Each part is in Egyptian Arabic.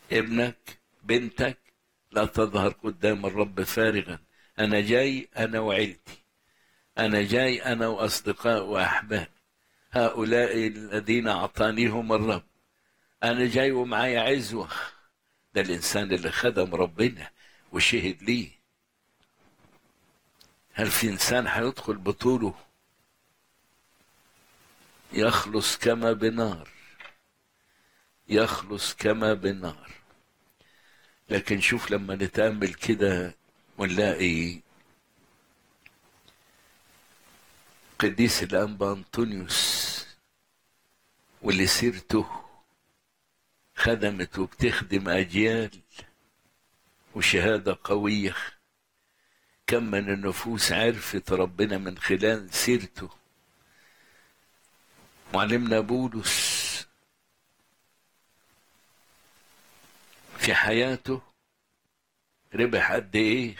ابنك بنتك لا تظهر قدام الرب فارغا أنا جاي أنا وعيلتي أنا جاي أنا وأصدقاء وأحباب هؤلاء الذين أعطانيهم الرب أنا جاي ومعايا عزوة ده الإنسان اللي خدم ربنا وشهد ليه هل في إنسان هيدخل بطوله يخلص كما بنار يخلص كما بنار لكن شوف لما نتأمل كده ونلاقي قديس الأنبا أنطونيوس واللي سيرته خدمت وبتخدم أجيال وشهادة قوية كم من النفوس عرفت ربنا من خلال سيرته معلمنا بولس في حياته ربح قد ايه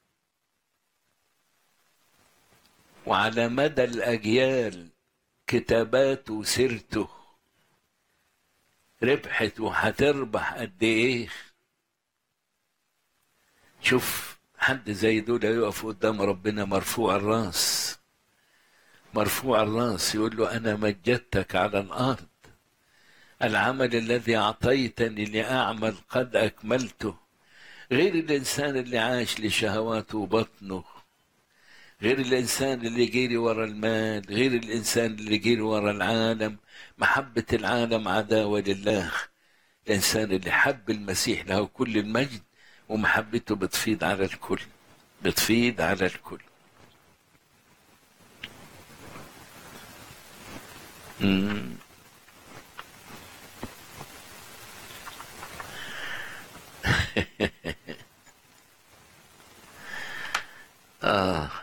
وعلى مدى الاجيال كتاباته وسيرته ربحت وهتربح قد ايه شوف حد زي دول يقف قدام ربنا مرفوع الراس مرفوع الراس يقول له انا مجدتك على الارض العمل الذي اعطيتني لاعمل قد اكملته غير الانسان اللي عاش لشهواته وبطنه غير الانسان اللي جري ورا المال غير الانسان اللي جري ورا العالم محبه العالم عداوه لله الانسان اللي حب المسيح له كل المجد ومحبته بتفيض على الكل بتفيض على الكل مم. آه